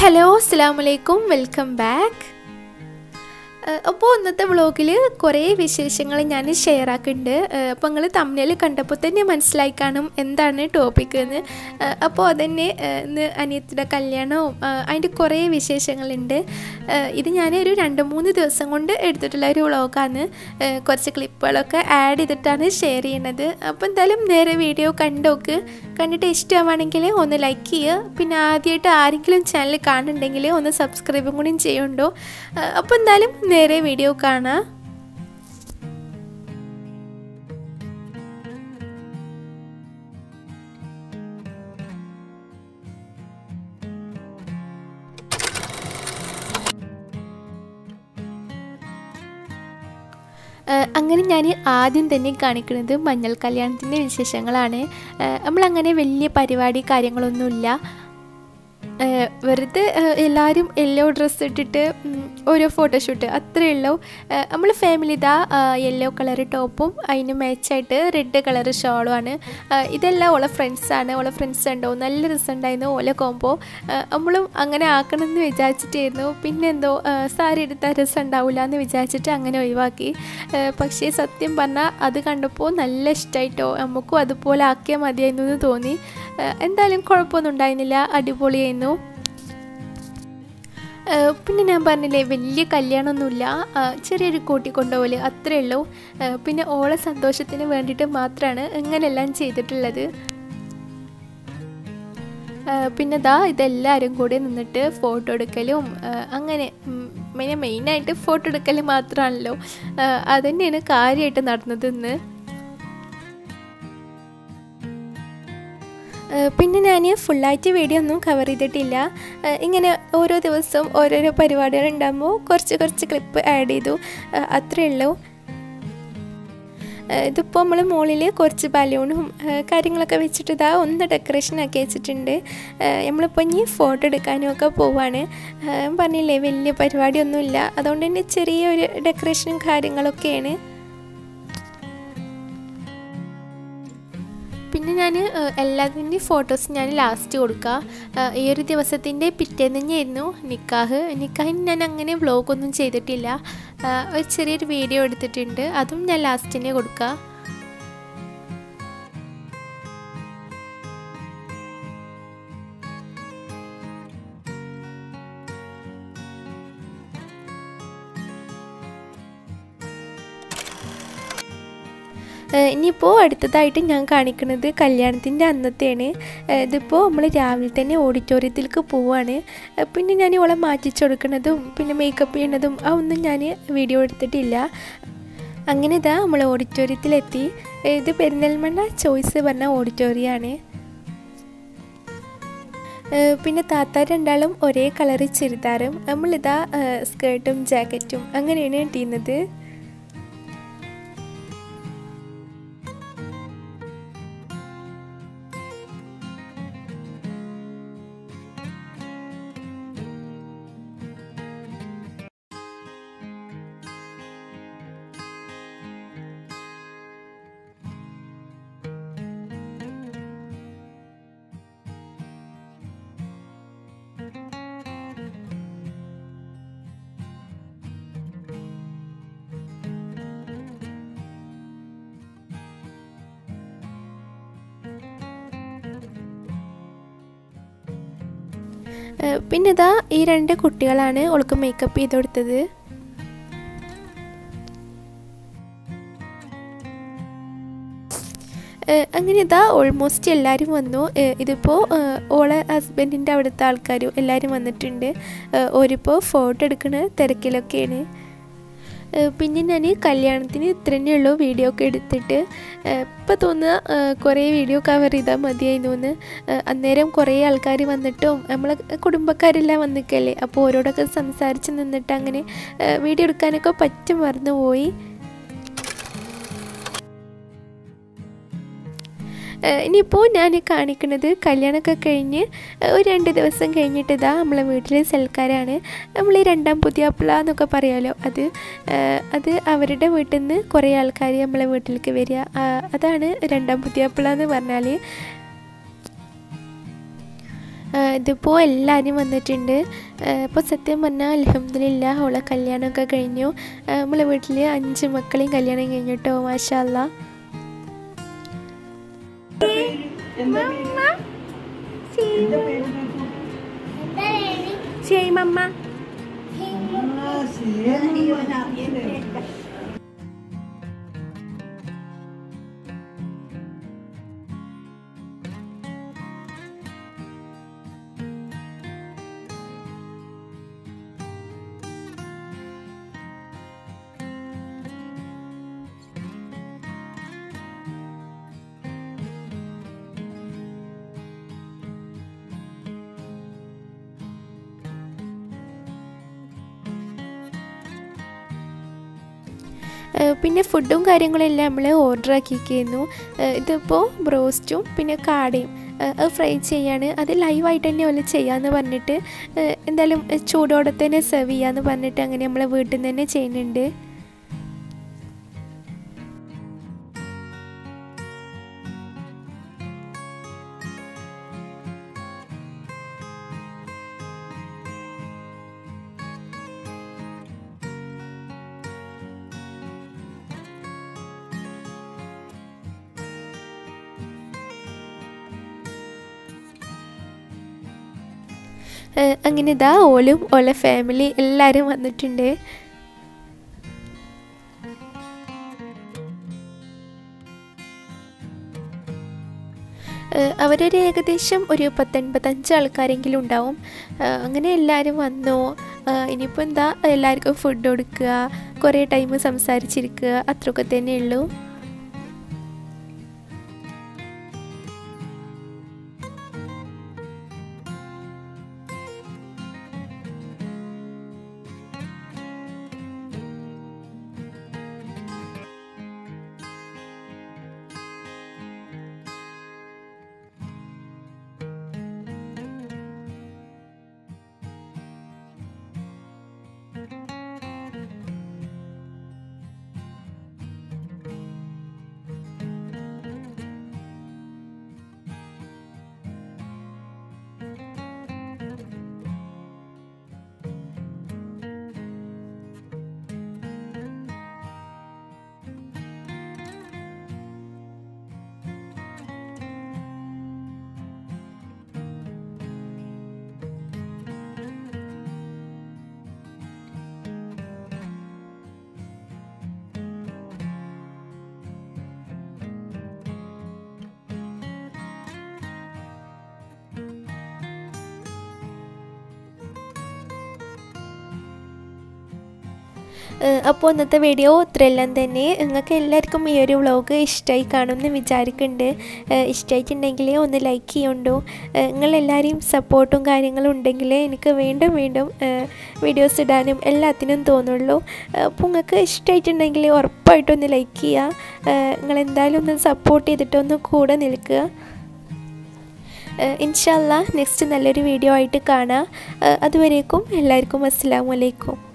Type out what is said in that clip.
hello അസ്സാം വലൈക്കും welcome back അപ്പോൾ ഇന്നത്തെ വ്ളോഗിൽ കുറേ വിശേഷങ്ങൾ ഞാൻ ഷെയർ ആക്കുന്നുണ്ട് അപ്പോൾ നിങ്ങൾ തമ്മിൽ കണ്ടപ്പോൾ തന്നെ മനസ്സിലായി കാണും എന്താണ് ടോപ്പിക് എന്ന് അപ്പോൾ അതന്നെ ഇന്ന് അനിയത്തിയുടെ കല്യാണവും അതിൻ്റെ കുറേ വിശേഷങ്ങളുണ്ട് ഇത് ഞാൻ ഒരു രണ്ട് മൂന്ന് ദിവസം കൊണ്ട് എടുത്തിട്ടുള്ള ഒരു വ്ളോഗാണ് കുറച്ച് ക്ലിപ്പുകളൊക്കെ ആഡ് ചെയ്തിട്ടാണ് ഷെയർ ചെയ്യുന്നത് അപ്പോൾ എന്തായാലും നേരെ വീഡിയോ കണ്ടോക്ക് കണ്ടിട്ട് ഇഷ്ടമാണെങ്കിൽ ഒന്ന് ലൈക്ക് ചെയ്യുക പിന്നെ ആദ്യമായിട്ട് ആരെങ്കിലും ചാനൽ കാണുന്നുണ്ടെങ്കിൽ ഒന്ന് സബ്സ്ക്രൈബും കൂടിയും ചെയ്യുന്നുണ്ടോ അപ്പോൾ എന്തായാലും നേരെ വീഡിയോ കാണാം അങ്ങനെ ഞാൻ ആദ്യം തന്നെ കാണിക്കുന്നത് മഞ്ഞൾ കല്യാണത്തിൻ്റെ വിശേഷങ്ങളാണ് നമ്മളങ്ങനെ വലിയ പരിപാടി കാര്യങ്ങളൊന്നുമില്ല വെറുതെ എല്ലാവരും യെല്ലോ ഡ്രസ്സ് ഇട്ടിട്ട് ഓരോ ഫോട്ടോഷൂട്ട് അത്രയേ ഉള്ളൂ നമ്മൾ ഫാമിലി ഇതാ യെല്ലോ കളർ ടോപ്പും അതിന് മാച്ചായിട്ട് റെഡ് കളർ ഷോളുമാണ് ഇതെല്ലാം ഓളെ ഫ്രണ്ട്സാണ് ഓളെ ഫ്രണ്ട്സ് ഉണ്ടോ നല്ല രസമുണ്ടായിരുന്നു ഓല കോമ്പോ നമ്മളും അങ്ങനെ ആക്കണമെന്ന് വിചാരിച്ചിട്ടായിരുന്നു പിന്നെ എന്തോ സാരി എടുത്താൽ രസം ഉണ്ടാവില്ല എന്ന് വിചാരിച്ചിട്ട് അങ്ങനെ ഒഴിവാക്കി പക്ഷേ സത്യം പറഞ്ഞാൽ അത് കണ്ടപ്പോൾ നല്ല ഇഷ്ടമായിട്ടോ നമുക്കും അതുപോലെ ആക്കിയാൽ മതിയായിരുന്നു എന്ന് തോന്നി എന്തായാലും കുഴപ്പമൊന്നും ഉണ്ടായിരുന്നില്ല അടിപൊളിയായിരുന്നു പിന്നെ ഞാൻ പറഞ്ഞില്ലേ വലിയ കല്യാണമൊന്നുമില്ല ചെറിയൊരു കൂട്ടിക്കൊണ്ടുപോല് അത്രയേ ഉള്ളൂ പിന്നെ ഓളെ സന്തോഷത്തിന് വേണ്ടിയിട്ട് മാത്രമാണ് ഇങ്ങനെല്ലാം ചെയ്തിട്ടുള്ളത് പിന്നെ ദാ ഇതെല്ലാവരും കൂടി നിന്നിട്ട് ഫോട്ടോ എടുക്കലും അങ്ങനെ പിന്നെ മെയിനായിട്ട് ഫോട്ടോ എടുക്കൽ മാത്രമാണല്ലോ അതുതന്നെയാണ് കാര്യമായിട്ട് നടന്നത് ഇന്ന് പിന്നെ ഞാൻ ഫുള്ളായിട്ട് വീഡിയോ ഒന്നും കവർ ചെയ്തിട്ടില്ല ഇങ്ങനെ ഓരോ ദിവസവും ഓരോരോ പരിപാടികൾ ഉണ്ടാകുമ്പോൾ കുറച്ച് കുറച്ച് ക്ലിപ്പ് ആഡ് ചെയ്തു അത്രയേ ഉള്ളൂ ഇതിപ്പോൾ നമ്മൾ മുകളിൽ കുറച്ച് ബലൂണും കാര്യങ്ങളൊക്കെ വെച്ചിട്ട് ഇതാ ഒന്ന് ഡെക്കറേഷൻ ആക്കി വെച്ചിട്ടുണ്ട് നമ്മളിപ്പോൾ ഇനി ഫോട്ടോ എടുക്കാനും ഒക്കെ പോവാണ് പറഞ്ഞില്ലേ വലിയ പരിപാടിയൊന്നുമില്ല അതുകൊണ്ട് തന്നെ ചെറിയൊരു ഡെക്കറേഷനും കാര്യങ്ങളൊക്കെയാണ് പിന്നെ ഞാൻ എല്ലാത്തിൻ്റെയും ഫോട്ടോസ് ഞാൻ ലാസ്റ്റ് കൊടുക്കുക ഈ ഒരു ദിവസത്തിൻ്റെ പിറ്റേന്ന് തന്നെയായിരുന്നു നിക്കാഹ് നിക്കാഹിന് ഞാൻ അങ്ങനെ വ്ലോഗൊന്നും ചെയ്തിട്ടില്ല ഒരു ചെറിയൊരു വീഡിയോ എടുത്തിട്ടുണ്ട് അതും ഞാൻ ലാസ്റ്റ് തന്നെ കൊടുക്കുക ഇനിയിപ്പോൾ അടുത്തതായിട്ട് ഞാൻ കാണിക്കുന്നത് കല്യാണത്തിൻ്റെ അന്നത്തെയാണ് ഇതിപ്പോൾ നമ്മൾ രാവിലെ തന്നെ ഓഡിറ്റോറിയത്തിലേക്ക് പോവുകയാണ് പിന്നെ ഞാൻ ഇവളെ മാറ്റിച്ചു കൊടുക്കുന്നതും പിന്നെ മേക്കപ്പ് ചെയ്യണതും അതൊന്നും ഞാൻ വീഡിയോ എടുത്തിട്ടില്ല അങ്ങനെ ഇതാ നമ്മൾ ഓഡിറ്റോറിയത്തിലെത്തി ഇത് പെരിന്തൽമണ്ണ ചോയ്സ് പറഞ്ഞ ഓഡിറ്റോറിയമാണ് പിന്നെ താത്ത രണ്ടാളും ഒരേ കളറ് ചുരിദാറും നമ്മളിതാ സ്കേർട്ടും ജാക്കറ്റും അങ്ങനെയാണ് കിട്ടിയുന്നത് പിന്നെ ഇതാ ഈ രണ്ട് കുട്ടികളാണ് അവൾക്ക് മേക്കപ്പ് ചെയ്ത് കൊടുത്തത് അങ്ങനെ ഇതാ ഓൾമോസ്റ്റ് എല്ലാവരും വന്നു ഇതിപ്പോൾ ഓളെ ഹസ്ബൻഡിൻ്റെ അവിടുത്തെ ആൾക്കാരും എല്ലാവരും വന്നിട്ടുണ്ട് ഓരിപ്പോൾ ഫോട്ടോ എടുക്കുന്ന തിരക്കിലൊക്കെയാണ് പിന്നെ ഞാൻ കല്യാണത്തിന് ഇത്ര ഉള്ളൂ വീഡിയോ ഒക്കെ എടുത്തിട്ട് ഇപ്പം തോന്നുക കുറേ വീഡിയോ കവർ ചെയ്താൽ മതിയായിരുന്നു എന്ന് അന്നേരം കുറേ ആൾക്കാർ വന്നിട്ടും നമ്മളെ കുടുംബക്കാരെല്ലാം വന്നിക്കല്ലേ അപ്പോൾ ഓരോടൊക്കെ സംസാരിച്ച് നിന്നിട്ട് അങ്ങനെ വീഡിയോ എടുക്കാനൊക്കെ പറ്റും മറന്നുപോയി ഇനിയിപ്പോൾ ഞാൻ കാണിക്കുന്നത് കല്യാണമൊക്കെ കഴിഞ്ഞ് ഒരു രണ്ട് ദിവസം കഴിഞ്ഞിട്ട് ഇതാ നമ്മളെ വീട്ടിൽ സൽക്കാരാണ് നമ്മൾ ഈ രണ്ടാം പുതിയാപ്പിള എന്നൊക്കെ പറയാമല്ലോ അത് അത് അവരുടെ വീട്ടിൽ നിന്ന് കുറേ ആൾക്കാർ നമ്മളെ വീട്ടിലേക്ക് വരിക അതാണ് രണ്ടാം പുതിയാപ്പിള എന്ന് പറഞ്ഞാൽ ഇതിപ്പോൾ എല്ലാവരും വന്നിട്ടുണ്ട് ഇപ്പോൾ സത്യം പറഞ്ഞാൽ അലഹമില്ല അവളെ കല്യാണമൊക്കെ കഴിഞ്ഞു നമ്മളെ വീട്ടിൽ അഞ്ച് മക്കളെയും കല്യാണം കഴിഞ്ഞു കേട്ടോ മാഷാല്ല ശരി മമ്മ പിന്നെ ഫുഡും കാര്യങ്ങളും എല്ലാം നമ്മൾ ഓർഡർ ആക്കിയിരിക്കുന്നു ഇതിപ്പോൾ ബ്രോസ്റ്റും പിന്നെ കാടയും അത് ഫ്രൈ ചെയ്യാണ് അത് ലൈവായിട്ട് തന്നെ ഓല് ചെയ്യാമെന്ന് പറഞ്ഞിട്ട് എന്തായാലും ചൂടോടെ തന്നെ സെർവ് ചെയ്യാമെന്ന് പറഞ്ഞിട്ട് അങ്ങനെ നമ്മൾ വീട്ടിൽ നിന്ന് തന്നെ ചെയ്യുന്നുണ്ട് അങ്ങനെ ഇതാ ഓലും ഓലെ ഫാമിലി എല്ലാവരും വന്നിട്ടുണ്ട് അവരൊരു ഏകദേശം ഒരു പത്തൊൻപത്തഞ്ച് ആൾക്കാരെങ്കിലും ഉണ്ടാവും അങ്ങനെ എല്ലാവരും വന്നു ഇനിയിപ്പോൾ എന്താ എല്ലാവർക്കും ഫുഡ് കൊടുക്കുക കുറേ ടൈം സംസാരിച്ചിരിക്കുക അത്രയൊക്കെ തന്നെ ഉള്ളൂ അപ്പോൾ ഇന്നത്തെ വീഡിയോ ഇത്രയെല്ലാം തന്നെ നിങ്ങൾക്ക് എല്ലാവർക്കും ഈ ഒരു വ്ളോഗ് ഇഷ്ടമായി കാണുമെന്ന് വിചാരിക്കുന്നുണ്ട് ഇഷ്ടമായിട്ടുണ്ടെങ്കിൽ ഒന്ന് ലൈക്ക് ചെയ്യുന്നുണ്ടോ നിങ്ങളെല്ലാവരെയും സപ്പോർട്ടും കാര്യങ്ങളും ഉണ്ടെങ്കിൽ എനിക്ക് വീണ്ടും വീണ്ടും വീഡിയോസ് ഇടാനും എല്ലാത്തിനും തോന്നുള്ളൂ അപ്പോൾ നിങ്ങൾക്ക് ഇഷ്ടമായിട്ടുണ്ടെങ്കിൽ ഉറപ്പായിട്ടൊന്ന് ലൈക്ക് ചെയ്യുക നിങ്ങൾ എന്തായാലും ഒന്ന് സപ്പോർട്ട് ചെയ്തിട്ടൊന്ന് കൂടെ നിൽക്കുക ഇൻഷല്ല നെക്സ്റ്റ് നല്ലൊരു വീഡിയോ ആയിട്ട് കാണാം അതുവരേക്കും എല്ലാവർക്കും അസ്സാം വലൈക്കും